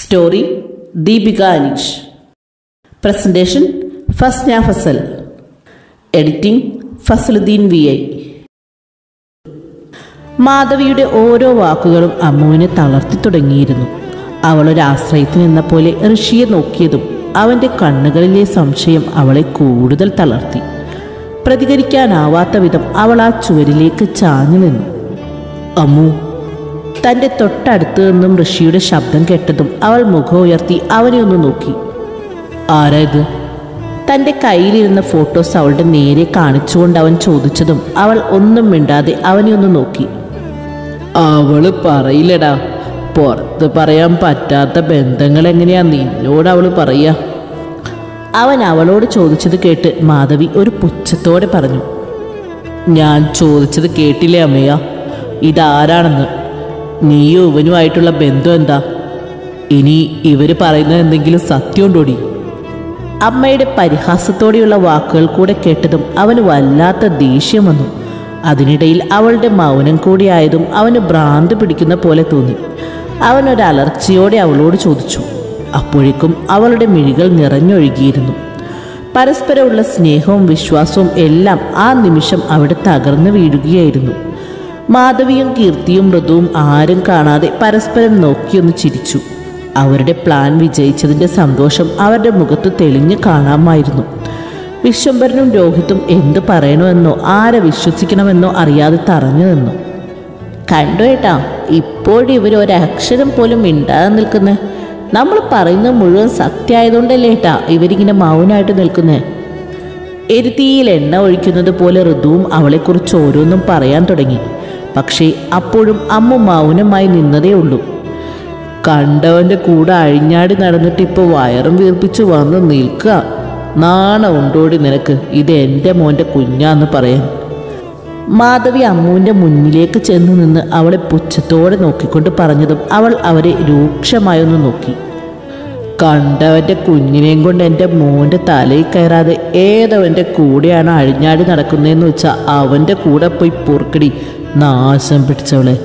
Story Deepika Aneesh presentation Fasna Fasal editing Fazaluddin V I മാധവിയുടെ ഓരോ വാക്കുകളും അമ്മുവിനെ തളർത്തി തുടങ്ങിയിരുന്നു അവളൊരു ആശ്രയത്തിൽ നിന്ന പോലെ ഋഷിയെ നോക്കിയതും അവൻ്റെ കണ്ണുകളിലെ സംശയം അവളെ കൂടുതൽ തളർത്തി പ്രതികരിക്കാനാവാത്ത വിധം അവൾ ആ ചുവരിലേക്ക് ചാഞ്ഞു നിന്നു അമ്മു തൻ്റെ തൊട്ടടുത്തു നിന്നും ഋഷിയുടെ ശബ്ദം കേട്ടതും അവൾ മുഖം ഉയർത്തി അവനെ ഒന്ന് നോക്കി ആരാ ഇത് തൻ്റെ കയ്യിലിരുന്ന ഫോട്ടോസ് അവളുടെ നേരെ കാണിച്ചുകൊണ്ട് അവൻ ചോദിച്ചതും അവൾ ഒന്നും മിണ്ടാതെ അവനെ ഒന്ന് നോക്കി അവള് പറയില്ലടാ പുറത്ത് പറയാൻ പറ്റാത്ത ബന്ധങ്ങൾ എങ്ങനെയാ നിന്നോട് അവള് പറയാ അവൻ അവളോട് ചോദിച്ചത് കേട്ട് മാധവി ഒരു പുച്ഛത്തോടെ പറഞ്ഞു ഞാൻ ചോദിച്ചത് കേട്ടില്ലേ അമ്മയ്യ ഇതാരാണെന്ന് നീയോ ഇവനുമായിട്ടുള്ള ബന്ധം എന്താ ഇനി ഇവര് പറയുന്നത് എന്തെങ്കിലും സത്യമുണ്ടോടി അമ്മയുടെ പരിഹാസത്തോടെയുള്ള വാക്കുകൾ കൂടെ കേട്ടതും അവന് വല്ലാത്ത ദേഷ്യം വന്നു അതിനിടയിൽ അവളുടെ മൗനം കൂടിയായതും അവന് ഭ്രാന്ത് പിടിക്കുന്ന പോലെ തോന്നി അവൻ ഒരു അലർച്ചയോടെ അവളോട് ചോദിച്ചു അപ്പോഴേക്കും അവളുടെ മിഴികൾ നിറഞ്ഞൊഴുകിയിരുന്നു പരസ്പരമുള്ള സ്നേഹവും വിശ്വാസവും എല്ലാം ആ നിമിഷം അവിടെ തകർന്നു വീഴുകയായിരുന്നു മാധവിയും കീർത്തിയും മൃദുവും ആരും കാണാതെ പരസ്പരം നോക്കിയൊന്ന് ചിരിച്ചു അവരുടെ പ്ലാൻ വിജയിച്ചതിൻ്റെ സന്തോഷം അവരുടെ മുഖത്ത് തെളിഞ്ഞു കാണാമായിരുന്നു വിശ്വംഭരനും രോഹിത്തും എന്തു പറയണമെന്നോ ആരെ വിശ്വസിക്കണമെന്നോ അറിയാതെ തറഞ്ഞു നിന്നു കണ്ടു ഏട്ടാ ഇപ്പോഴും ഇവർ ഒരക്ഷരം പോലും മിണ്ടാതെ നിൽക്കുന്നത് നമ്മൾ പറയുന്നത് മുഴുവൻ സത്യമായതുകൊണ്ടല്ലേ ഏട്ടാ ഇവരിങ്ങനെ മൗനമായിട്ട് നിൽക്കുന്നത് എരുത്തിയിൽ എണ്ണ ഒഴിക്കുന്നത് പോലെ ഋതുവും അവളെക്കുറിച്ച് ഓരോന്നും പറയാൻ തുടങ്ങി പക്ഷേ അപ്പോഴും അമ്മ മൗനമായി നിന്നതേ ഉള്ളൂ കണ്ടവന്റെ കൂടെ അഴിഞ്ഞാടി നടന്നിട്ട് ഇപ്പോൾ വയറും വീർപ്പിച്ച് വന്ന് നിൽക്കുക നാണ ഉണ്ടോടി നിനക്ക് ഇത് എൻ്റെ മോൻ്റെ കുഞ്ഞാന്ന് പറയാൻ മാധവി അമ്മുവിൻ്റെ മുന്നിലേക്ക് ചെന്നു നിന്ന് അവളെ പുച്ഛത്തോടെ നോക്കിക്കൊണ്ട് പറഞ്ഞതും അവൾ അവരെ രൂക്ഷമായൊന്ന് നോക്കി കണ്ടവൻ്റെ കുഞ്ഞിനെയും കൊണ്ട് എൻ്റെ മോൻ്റെ തലയിൽ കയറാതെ ഏതവൻ്റെ കൂടെയാണ് അഴിഞ്ഞാടി നടക്കുന്നതെന്ന് വെച്ചാൽ അവൻ്റെ കൂടെ പോയി പൊറുക്കടി നാശം പിടിച്ചവളെ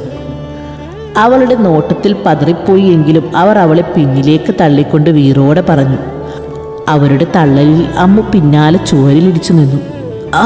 അവളുടെ നോട്ടത്തിൽ പതറിപ്പോയി എങ്കിലും അവർ അവളെ പിന്നിലേക്ക് തള്ളിക്കൊണ്ട് വീറോടെ പറഞ്ഞു അവരുടെ തള്ളലിൽ അമ്മു പിന്നാലെ ചുവരിലിടിച്ചു നിന്നു ആ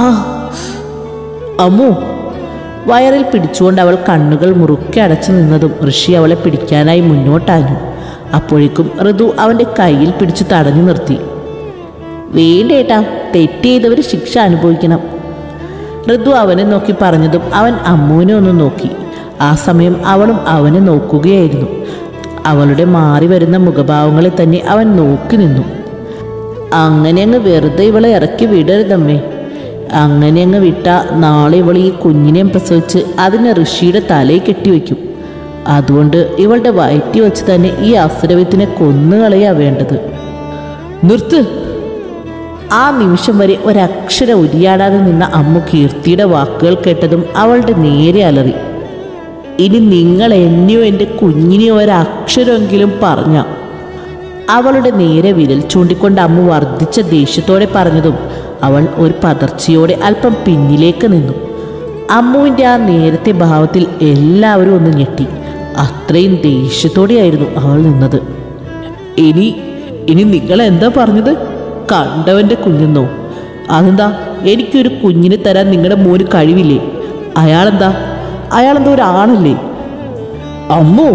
അമ്മു വയറിൽ പിടിച്ചുകൊണ്ട് അവൾ കണ്ണുകൾ മുറുക്കെ അടച്ചു നിന്നതും ഋഷി അവളെ പിടിക്കാനായി മുന്നോട്ടാഞ്ഞു അപ്പോഴേക്കും ഋതു അവൻ്റെ കയ്യിൽ പിടിച്ചു തടഞ്ഞു നിർത്തി വേണ്ടേട്ടാ തെറ്റ് ചെയ്തവർ ശിക്ഷ അനുഭവിക്കണം ഋതു അവനെ നോക്കി പറഞ്ഞതും അവൻ അമ്മുവിനെ ഒന്ന് നോക്കി ആ സമയം അവളും അവനെ നോക്കുകയായിരുന്നു അവളുടെ മാറി വരുന്ന മുഖഭാവങ്ങളെ തന്നെ അവൻ നോക്കി നിന്നു അങ്ങനെ അങ്ങ് വെറുതെ ഇവളെ ഇറക്കി വിടരുതമ്മേ അങ്ങനെ അങ്ങ് വിട്ട നാളെ ഇവൾ ഈ കുഞ്ഞിനെ പ്രസവിച്ച് അതിനെ ഋഷിയുടെ തലയിൽ കെട്ടിവെക്കും അതുകൊണ്ട് ഇവളുടെ വയറ്റി വെച്ച് തന്നെ ഈ അസുരവിത്തിനെ കൊന്നുകളയാ വേണ്ടത് നിർത്ത് ആ നിമിഷം വരെ ഒരക്ഷരം ഉരിയാടാതെ നിന്ന അമ്മു കീർത്തിയുടെ വാക്കുകൾ കേട്ടതും അവളുടെ നേരെ അലറി ഇനി നിങ്ങൾ എന്നെയോ എൻ്റെ കുഞ്ഞിനെയോ ഒരക്ഷരമെങ്കിലും പറഞ്ഞ അവളുടെ നേരെ വിരൽ ചൂണ്ടിക്കൊണ്ട് അമ്മു വർദ്ധിച്ച ദേഷ്യത്തോടെ പറഞ്ഞതും അവൾ ഒരു പതർച്ചയോടെ അല്പം പിന്നിലേക്ക് നിന്നു അമ്മുവിൻ്റെ ആ നേരത്തെ ഭാവത്തിൽ എല്ലാവരും ഒന്ന് ഞെട്ടി അത്രയും ദേഷ്യത്തോടെയായിരുന്നു അവൾ നിന്നത് ഇനി ഇനി നിങ്ങൾ എന്താ പറഞ്ഞത് കണ്ടവൻ്റെ കുഞ്ഞെന്നോ അതെന്താ എനിക്കൊരു കുഞ്ഞിനെ തരാൻ നിങ്ങളുടെ മോന് കഴിവില്ലേ അയാളെന്താ അയാളെന്താ ഒരാണല്ലേ അമ്മോ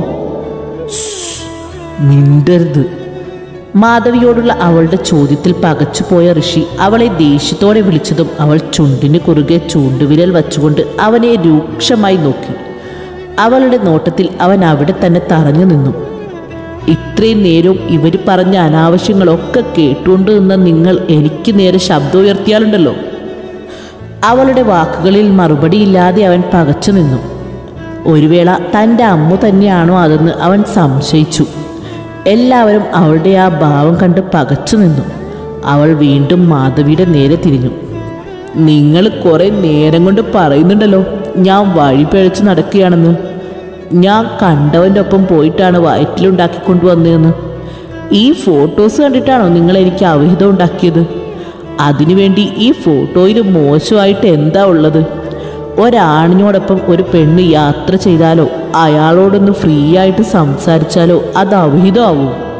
മിണ്ടരുത് മാധവിയോടുള്ള അവളുടെ ചോദ്യത്തിൽ പകച്ചുപോയ ഋഷി അവളെ ദേഷ്യത്തോടെ വിളിച്ചതും അവൾ ചുണ്ടിന് കുറുകെ ചൂണ്ടുവിരൽ വച്ചുകൊണ്ട് അവനെ രൂക്ഷമായി നോക്കി അവളുടെ നോട്ടത്തിൽ അവൻ അവിടെ തന്നെ തറഞ്ഞു നിന്നു ഇത്രയും നേരവും ഇവർ പറഞ്ഞ അനാവശ്യങ്ങളൊക്കെ കേട്ടുകൊണ്ട് നിന്ന നിങ്ങൾ എനിക്ക് നേരെ ശബ്ദം ഉയർത്തിയാലുണ്ടല്ലോ അവളുടെ വാക്കുകളിൽ മറുപടിയില്ലാതെ അവൻ പകച്ചു നിന്നു ഒരു വേള തൻ്റെ അമ്മ തന്നെയാണോ അതെന്ന് അവൻ സംശയിച്ചു എല്ലാവരും അവളുടെ ആ ഭാവം കണ്ട് പകച്ചു നിന്നു അവൾ വീണ്ടും മാധവിയുടെ നേരെ തിരിഞ്ഞു നിങ്ങൾ കുറെ നേരം കൊണ്ട് പറയുന്നുണ്ടല്ലോ ഞാൻ വഴി പിഴച്ച് നടക്കുകയാണെന്ന് ഞാൻ കണ്ടവൻ്റെ ഒപ്പം പോയിട്ടാണ് വയറ്റിലുണ്ടാക്കിക്കൊണ്ടുവന്നതെന്ന് ഈ ഫോട്ടോസ് കണ്ടിട്ടാണോ നിങ്ങൾ എനിക്ക് അവിഹിതം ഉണ്ടാക്കിയത് അതിനുവേണ്ടി ഈ ഫോട്ടോയിൽ മോശമായിട്ട് എന്താ ഉള്ളത് ഒരാണിനോടൊപ്പം ഒരു പെണ്ണ് യാത്ര ചെയ്താലോ അയാളോടൊന്ന് ഫ്രീ ആയിട്ട് സംസാരിച്ചാലോ അത് അവിഹിതമാവും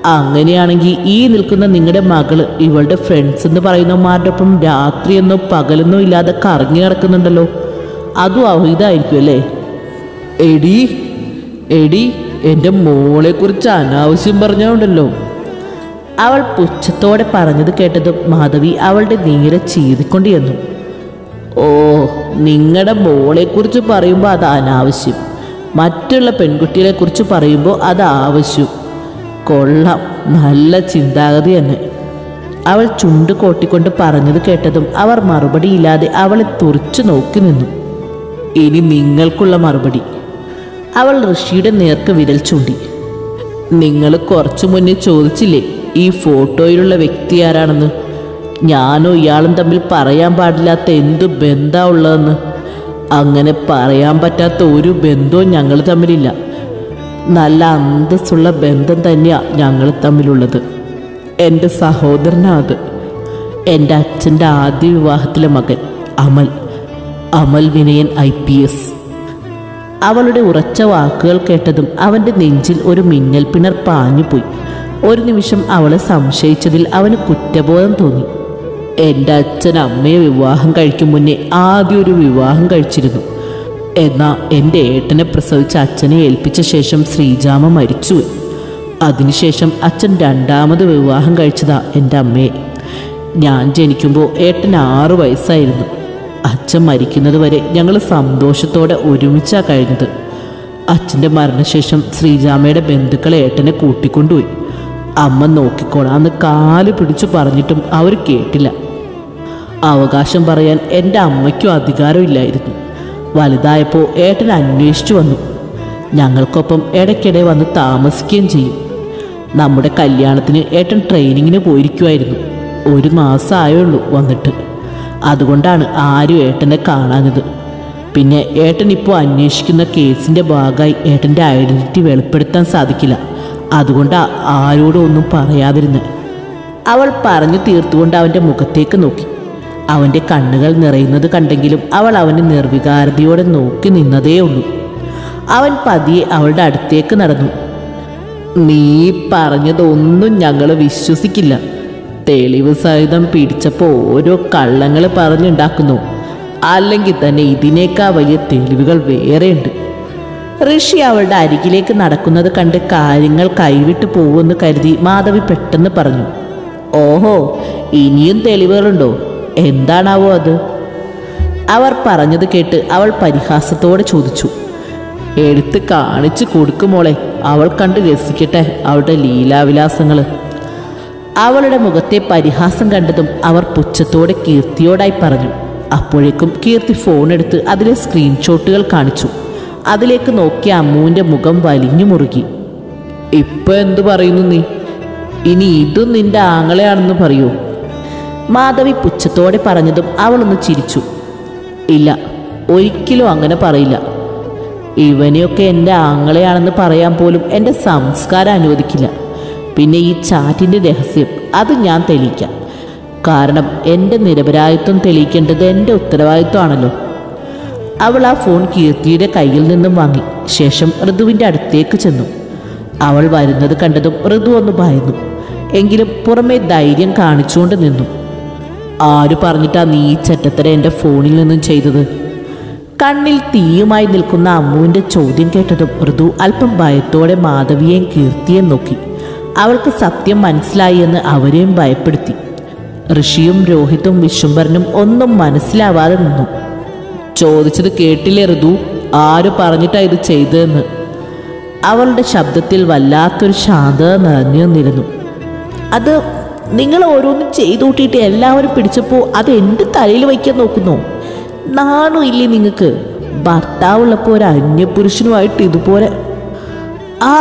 അങ്ങനെയാണെങ്കിൽ ഈ നിൽക്കുന്ന നിങ്ങളുടെ മകള് ഇവളുടെ ഫ്രണ്ട്സ് എന്ന് പറയുന്നവന്മാരുടെ ഒപ്പം രാത്രിയെന്നോ പകലെന്നോ ഇല്ലാതെ കറങ്ങി നടക്കുന്നുണ്ടല്ലോ അതും അവഹിതായിരിക്കും അല്ലേ എടി എടി എൻ്റെ മോളെക്കുറിച്ച് അനാവശ്യം പറഞ്ഞുണ്ടല്ലോ അവൾ പുച്ഛത്തോടെ പറഞ്ഞത് കേട്ടതും മാധവി അവളുടെ നേരെ ചീതിക്കൊണ്ട് ചെന്നു ഓ നിങ്ങളുടെ മോളെക്കുറിച്ച് പറയുമ്പോൾ അത് അനാവശ്യം മറ്റുള്ള പെൺകുട്ടികളെക്കുറിച്ച് പറയുമ്പോൾ അത് ആവശ്യം കൊള്ളാം നല്ല ചിന്താഗതി തന്നെ അവൾ ചുണ്ട് കോട്ടിക്കൊണ്ട് പറഞ്ഞത് കേട്ടതും അവർ മറുപടിയില്ലാതെ അവളെ തുറച്ചു നോക്കി നിന്നു ഇനി നിങ്ങൾക്കുള്ള മറുപടി അവൾ ഋഷിയുടെ നേർക്ക് വിരൽ ചൂണ്ടി നിങ്ങൾ കുറച്ചു മുന്നേ ചോദിച്ചില്ലേ ഈ ഫോട്ടോയിലുള്ള വ്യക്തി ആരാണെന്ന് ഞാനോ ഇയാളും തമ്മിൽ പറയാൻ പാടില്ലാത്ത എന്ത് ബന്ധാ ഉള്ളതെന്ന് അങ്ങനെ പറയാൻ പറ്റാത്ത ഒരു ബന്ധവും ഞങ്ങൾ തമ്മിലില്ല നല്ല അന്തസ്സുള്ള ബന്ധം തന്നെയാണ് ഞങ്ങൾ തമ്മിലുള്ളത് എൻ്റെ സഹോദരനാ അത് എൻ്റെ അച്ഛൻ്റെ ആദ്യ വിവാഹത്തിലെ മകൻ Amal Amal Vinayan I P S അവളുടെ ഉറച്ച വാക്കുകൾ കേട്ടതും അവൻ്റെ നെഞ്ചിൽ ഒരു മിന്നൽ പിണർ പാഞ്ഞുപോയി ഒരു നിമിഷം അവളെ സംശയിച്ചതിൽ അവന് കുറ്റബോധം തോന്നി എൻ്റെ അച്ഛൻ അമ്മയെ വിവാഹം കഴിക്കും മുന്നേ ആദ്യം ഒരു വിവാഹം കഴിച്ചിരുന്നു എന്നാൽ എൻ്റെ ഏട്ടനെ പ്രസവിച്ച അച്ഛനെ ഏൽപ്പിച്ച ശേഷം ശ്രീജാമ മരിച്ചുപോയി അതിനുശേഷം അച്ഛൻ രണ്ടാമത് വിവാഹം കഴിച്ചതാ എൻ്റെ അമ്മയെ ഞാൻ ജനിക്കുമ്പോൾ ഏട്ടന് ആറു വയസ്സായിരുന്നു അച്ഛൻ മരിക്കുന്നത് വരെ ഞങ്ങൾ സന്തോഷത്തോടെ ഒരുമിച്ചാണ് കഴിഞ്ഞത് അച്ഛൻ്റെ മരണശേഷം ശ്രീജാമയുടെ ബന്ധുക്കളെ ഏട്ടനെ കൂട്ടിക്കൊണ്ടുപോയി അമ്മ നോക്കിക്കോളാന്ന് കാല് പിടിച്ചു പറഞ്ഞിട്ടും അവർ കേട്ടില്ല അവകാശം പറയാൻ എൻ്റെ അമ്മയ്ക്കും അധികാരമില്ലായിരുന്നു വലുതായപ്പോൾ ഏട്ടൻ അന്വേഷിച്ചു വന്നു ഞങ്ങൾക്കൊപ്പം ഇടയ്ക്കിടെ വന്ന് താമസിക്കുകയും ചെയ്യും നമ്മുടെ കല്യാണത്തിന് ഏട്ടൻ ട്രെയിനിങ്ങിന് പോയിരിക്കുമായിരുന്നു ഒരു മാസം ആയുള്ളൂ വന്നിട്ട് അതുകൊണ്ടാണ് ആരും ഏട്ടനെ കാണാഞ്ഞത് പിന്നെ ഏട്ടൻ ഇപ്പോൾ അന്വേഷിക്കുന്ന കേസിൻ്റെ ഭാഗമായി ഏട്ടൻ്റെ ഐഡൻറ്റിറ്റി വെളിപ്പെടുത്താൻ സാധിക്കില്ല അതുകൊണ്ടാ ആരോടും ഒന്നും പറയാതിരുന്നത് അവൾ പറഞ്ഞു തീർത്തുകൊണ്ട് അവൻ്റെ മുഖത്തേക്ക് നോക്കി അവൻ്റെ കണ്ണുകൾ നിറയുന്നത് കണ്ടെങ്കിലും അവൾ അവനെ നിർവികാരതയോടെ നോക്കി നിന്നതേ ഉള്ളൂ അവൻ പതിയെ അവളുടെ അടുത്തേക്ക് നടന്നു നീ പറഞ്ഞതൊന്നും ഞങ്ങൾ വിശ്വസിക്കില്ല തെളിവ് സഹിതം പിടിച്ചപ്പോൾ ഓരോ കള്ളങ്ങൾ പറഞ്ഞുണ്ടാക്കുന്നു അല്ലെങ്കിൽ തന്നെ ഇതിനേക്കാൾ വലിയ തെളിവുകൾ വേറെയുണ്ട് ഋഷി അവളുടെ അരികിലേക്ക് നടക്കുന്നത് കണ്ട് കാര്യങ്ങൾ കൈവിട്ടു പോകുമെന്ന് കരുതി മാധവി പെട്ടെന്ന് പറഞ്ഞു ഓഹോ ഇനിയും തെളിവുകളുണ്ടോ എന്താണാവോ അത് അവർ പറഞ്ഞത് കേട്ട് അവൾ പരിഹാസത്തോടെ ചോദിച്ചു എടുത്ത് കാണിച്ചു കൊടുക്കുമോളെ അവൾ കണ്ട് രസിക്കട്ടെ അവളുടെ ലീലാവിലാസങ്ങൾ അവളുടെ മുഖത്തെ പരിഹാസം കണ്ടതും അവർ പുച്ഛത്തോടെ കീർത്തിയോടായി പറഞ്ഞു അപ്പോഴേക്കും കീർത്തി ഫോൺ എടുത്ത് അതിലെ സ്ക്രീൻഷോട്ടുകൾ കാണിച്ചു അതിലേക്ക് നോക്കിയ അമ്മുവിൻ്റെ മുഖം വലിഞ്ഞു മുറുകി ഇപ്പൊ എന്തു പറയുന്നു നീ ഇനി ഇതും നിന്റെ ആങ്ങളെയാണെന്ന് പറയൂ മാധവി പുച്ഛത്തോടെ പറഞ്ഞതും അവളൊന്ന് ചിരിച്ചു ഇല്ല ഒരിക്കലും അങ്ങനെ പറയില്ല ഇവനെയൊക്കെ എൻ്റെ ആങ്ങളെയാണെന്ന് പറയാൻ പോലും എൻ്റെ സംസ്കാരം അനുവദിക്കില്ല പിന്നെ ഈ ചാറ്റിൻ്റെ രഹസ്യം അത് ഞാൻ തെളിയിക്കാം കാരണം എൻ്റെ നിരപരാധിത്വം തെളിയിക്കേണ്ടത് എൻ്റെ ഉത്തരവാദിത്വമാണല്ലോ അവൾ ആ ഫോൺ കീർത്തിയുടെ കയ്യിൽ നിന്നും വാങ്ങി ശേഷം ഋതുവിൻ്റെ അടുത്തേക്ക് ചെന്നു അവൾ വരുന്നത് കണ്ടതും ഋതു ഒന്ന് ഭയന്നു എങ്കിലും പുറമെ ധൈര്യം കാണിച്ചുകൊണ്ട് നിന്നു ആര് പറഞ്ഞിട്ടാ നീ ഈ ചെറ്റത്തര എൻ്റെ ഫോണിൽ നിന്നും ചെയ്തത് കണ്ണിൽ തീയുമായി നിൽക്കുന്ന അമ്മുവിൻ്റെ ചോദ്യം കേട്ടതും ഋതു അല്പം ഭയത്തോടെ മാധവിയെയും കീർത്തിയെയും നോക്കി അവൾക്ക് സത്യം മനസ്സിലായി എന്ന് അവരെയും ഭയപ്പെടുത്തി ഋഷിയും രോഹിത്തും വിശ്വംഭരനും ഒന്നും മനസ്സിലാവാതെ നിന്നു ചോദിച്ചത് കേട്ടില്ലേ ഋതു ആര് പറഞ്ഞിട്ടാ ഇത് ചെയ്തതെന്ന് അവളുടെ ശബ്ദത്തിൽ വല്ലാത്തൊരു ശാന്തത നിറഞ്ഞു നിന്നിരുന്നു അത് നിങ്ങൾ ഓരോന്നും ചെയ്തു കൂട്ടിയിട്ട് എല്ലാവരും പിടിച്ചപ്പോൾ അത് എൻ്റെ തലയിൽ വയ്ക്കാൻ നോക്കുന്നു നാണോ ഇല്ലേ നിങ്ങൾക്ക് ഭർത്താവുള്ളപ്പോൾ ഒരു അന്യപുരുഷനുമായിട്ട് ഇതുപോലെ ആ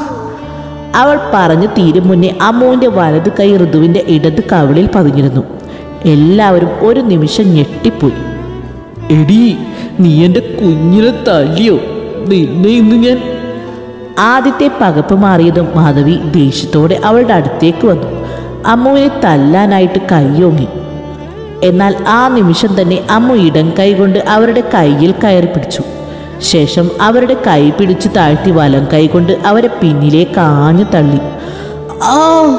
അവൾ പറഞ്ഞു തീരും മുന്നേ അമ്മുവിൻ്റെ വലത് കൈ ഋതുവിൻ്റെ ഇടത് കവിളിൽ പതിഞ്ഞിരുന്നു എല്ലാവരും ഒരു നിമിഷം ഞെട്ടിപ്പോയി എടി നീ എൻ്റെ കുഞ്ഞിനെ തല്ലിയോ നിന്നെ ഇന്ന് ഞാൻ ആദ്യത്തെ പകപ്പ് മാറിയതും മാധവി ദേഷ്യത്തോടെ അവളുടെ അടുത്തേക്ക് വന്നു അമ്മുവിനെ തല്ലാനായിട്ട് കൈയോങ്ങി എന്നാൽ ആ നിമിഷം തന്നെ അമ്മു ഇടം കൈ കൊണ്ട് അവരുടെ കയ്യിൽ കയറി പിടിച്ചു ശേഷം അവരുടെ കൈ പിടിച്ചു താഴ്ത്തി വലം കൈ കൊണ്ട് അവരെ പിന്നിലേക്ക് ആഞ്ഞു തള്ളി ആ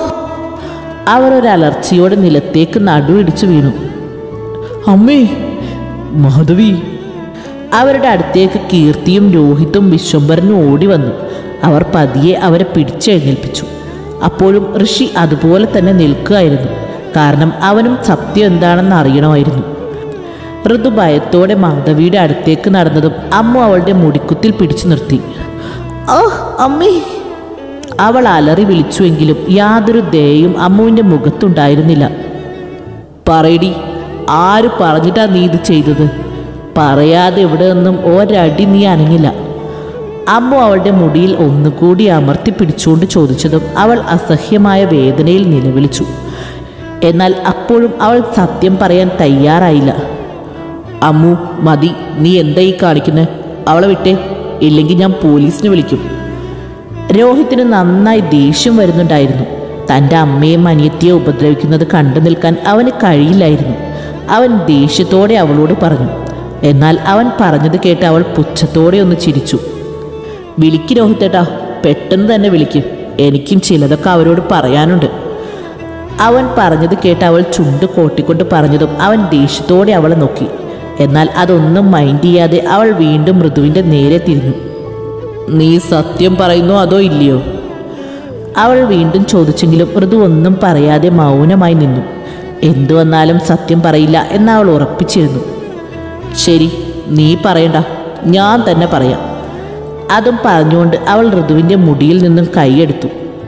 അവർ ഒരു അലർച്ചയോടെ നിലത്തേക്ക് നടുവിടിച്ചു വീണു അമ്മേ മാധവി അവരുടെ അടുത്തേക്ക് കീർത്തിയും രോഹിത്തും വിശ്വംഭരനും ഓടി വന്നു അവർ പതിയെ അവരെ പിടിച്ചെഴുന്നേൽപ്പിച്ചു അപ്പോഴും ഋഷി അതുപോലെ തന്നെ നിൽക്കുകയായിരുന്നു കാരണം അവനും സത്യം എന്താണെന്ന് അറിയണമായിരുന്നു ഋതു ഭയത്തോടെ മാധവിയുടെ അടുത്തേക്ക് നടന്നതും അമ്മ അവളുടെ മുടിക്കുത്തിൽ പിടിച്ചു നിർത്തി ഓ അമ്മേ അവൾ അലറി വിളിച്ചുവെങ്കിലും യാതൊരു ദയയും അമ്മുവിൻ്റെ മുഖത്തുണ്ടായിരുന്നില്ല പറയടി ആര് പറഞ്ഞിട്ടാ നീ ഇത് ചെയ്തത് പറയാതെ ഇവിടെ നിന്നും ഒരടി നീ അനങ്ങില്ല അമ്മു അവളുടെ മുടിയിൽ ഒന്നുകൂടി അമർത്തി പിടിച്ചുകൊണ്ട് ചോദിച്ചതും അവൾ അസഹ്യമായ വേദനയിൽ നിലവിളിച്ചു എന്നാൽ അപ്പോഴും അവൾ സത്യം പറയാൻ തയ്യാറായില്ല അമ്മു മതി നീ എന്താ ഈ കാണിക്കുന്നത് അവളെ വിട്ടേ ഇല്ലെങ്കിൽ ഞാൻ പോലീസിനെ വിളിക്കും രോഹിത്തിന് നന്നായി ദേഷ്യം വരുന്നുണ്ടായിരുന്നു തൻ്റെ അമ്മയും അനിയത്തിയെ ഉപദ്രവിക്കുന്നത് കണ്ടു നിൽക്കാൻ അവന് കഴിയില്ലായിരുന്നു അവൻ ദേഷ്യത്തോടെ അവളോട് പറഞ്ഞു എന്നാൽ അവൻ പറഞ്ഞത് കേട്ട് അവൾ പുച്ഛത്തോടെ ഒന്ന് ചിരിച്ചു വിളിക്ക് രോഹിത്തേട്ടാ പെട്ടെന്ന് തന്നെ വിളിക്ക് എനിക്കും ചിലതൊക്കെ അവരോട് പറയാനുണ്ട് അവൻ പറഞ്ഞത് കേട്ട് അവൾ ചുണ്ട് കോട്ടിക്കൊണ്ട് പറഞ്ഞതും അവൻ ദേഷ്യത്തോടെ അവളെ നോക്കി എന്നാൽ അതൊന്നും മൈൻഡ് ചെയ്യാതെ അവൾ വീണ്ടും മൃദുവിൻ്റെ നേരെ തിരിഞ്ഞു നീ സത്യം പറയുന്നോ അതോ ഇല്ലയോ അവൾ വീണ്ടും ചോദിച്ചെങ്കിലും മൃദു ഒന്നും പറയാതെ മൗനമായി നിന്നു എന്തു വന്നാലും സത്യം പറയില്ല എന്ന് അവൾ ഉറപ്പിച്ചിരുന്നു ശരി നീ പറയണ്ട ഞാൻ തന്നെ പറയാം അതും പറഞ്ഞുകൊണ്ട് അവൾ ഋതുവിൻ്റെ മുടിയിൽ നിന്നും കൈയെടുത്തു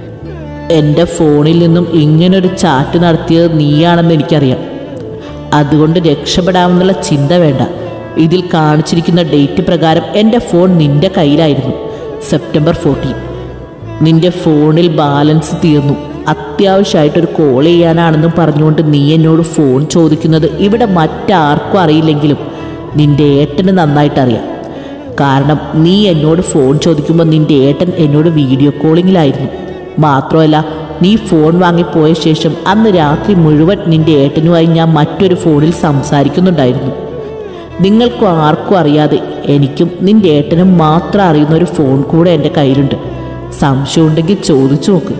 എൻ്റെ ഫോണിൽ നിന്നും ഇങ്ങനൊരു ചാറ്റ് നടത്തിയത് നീയാണെന്ന് എനിക്കറിയാം അതുകൊണ്ട് രക്ഷപ്പെടാമെന്നുള്ള ചിന്ത വേണ്ട ഇതിൽ കാണിച്ചിരിക്കുന്ന ഡേറ്റ് പ്രകാരം എൻ്റെ ഫോൺ നിന്റെ കയ്യിലായിരുന്നു സെപ്റ്റംബർ ഫോർട്ടീൻ നിന്റെ ഫോണിൽ ബാലൻസ് തീർന്നു അത്യാവശ്യമായിട്ടൊരു കോൾ ചെയ്യാനാണെന്നും പറഞ്ഞുകൊണ്ട് നീ എന്നോട് ഫോൺ ചോദിക്കുന്നത് ഇവിടെ മറ്റാർക്കും അറിയില്ലെങ്കിലും നിന്റെ ഏട്ടന് നന്നായിട്ട് അറിയാം കാരണം നീ എന്നോട് ഫോൺ ചോദിക്കുമ്പോൾ നിന്റെ ഏട്ടൻ എന്നോട് വീഡിയോ കോളിങ്ങിലായിരുന്നു മാത്രമല്ല നീ ഫോൺ വാങ്ങിപ്പോയ ശേഷം അന്ന് രാത്രി മുഴുവൻ നിന്റെ ഏട്ടനുമായി ഞാൻ മറ്റൊരു ഫോണിൽ സംസാരിക്കുന്നുണ്ടായിരുന്നു നിങ്ങൾക്കും ആർക്കും അറിയാതെ എനിക്കും നിന്റെ ഏട്ടനും മാത്രം അറിയുന്ന ഒരു ഫോൺ കൂടെ എൻ്റെ കയ്യിലുണ്ട് സംശയമുണ്ടെങ്കിൽ ചോദിച്ചു നോക്ക്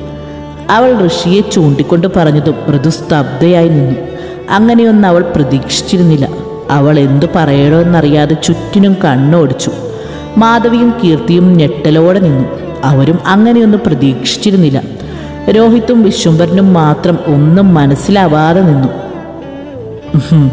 അവൾ ഋഷിയെ ചൂണ്ടിക്കൊണ്ട് പറഞ്ഞതും മൃദു സ്തബ്ധയായി നിന്നു അങ്ങനെയൊന്നും അവൾ പ്രതീക്ഷിച്ചിരുന്നില്ല അവൾ എന്തു പറയണോ എന്നറിയാതെ ചുറ്റിനും കണ്ണോടിച്ചു മാധവിയും കീർത്തിയും ഞെട്ടലോടെ നിന്നു അവരും അങ്ങനെയൊന്നും പ്രതീക്ഷിച്ചിരുന്നില്ല രോഹിത്തും വിശ്വംഭരനും മാത്രം ഒന്നും മനസ്സിലാവാതെ നിന്നു ഉഹും.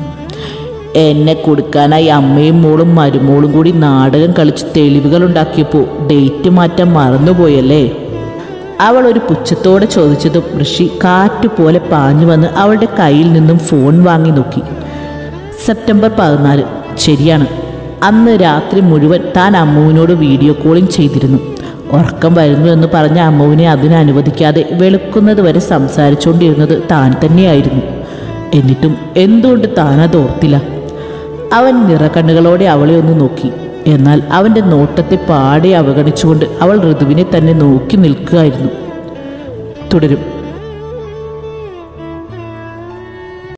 എന്നെ കൊടുക്കാനായി അമ്മയും മോളും മരുമോളും കൂടി നാടകം കളിച്ച് തെളിവുകൾ ഉണ്ടാക്കിയപ്പോൾ ഡേറ്റ് മാറ്റാൻ മറന്നുപോയല്ലേ അവൾ ഒരു പുച്ഛത്തോടെ ചോദിച്ചതും ഋഷി കാറ്റുപോലെ പാഞ്ഞു വന്ന് അവളുടെ കയ്യിൽ നിന്നും ഫോൺ വാങ്ങി നോക്കി സെപ്റ്റംബർ പതിനാല് ശരിയാണ് അന്ന് രാത്രി മുഴുവൻ താൻ അമ്മുവിനോട് വീഡിയോ കോളിംഗ് ചെയ്തിരുന്നു ഉറക്കം വരുന്നു എന്ന് പറഞ്ഞ അമ്മുവിനെ അതിന് അനുവദിക്കാതെ വെളുക്കുന്നത് വരെ സംസാരിച്ചുകൊണ്ടിരുന്നത് താൻ തന്നെയായിരുന്നു എന്നിട്ടും എന്തുകൊണ്ട് താനത് ഓർത്തില്ല അവൻ നിറകണ്ണുകളോടെ അവളെ ഒന്ന് നോക്കി എന്നാൽ അവൻ്റെ നോട്ടത്തെ പാടെ അവഗണിച്ചുകൊണ്ട് അവൾ ഋതുവിനെ തന്നെ നോക്കി നിൽക്കുകയായിരുന്നു തുടരും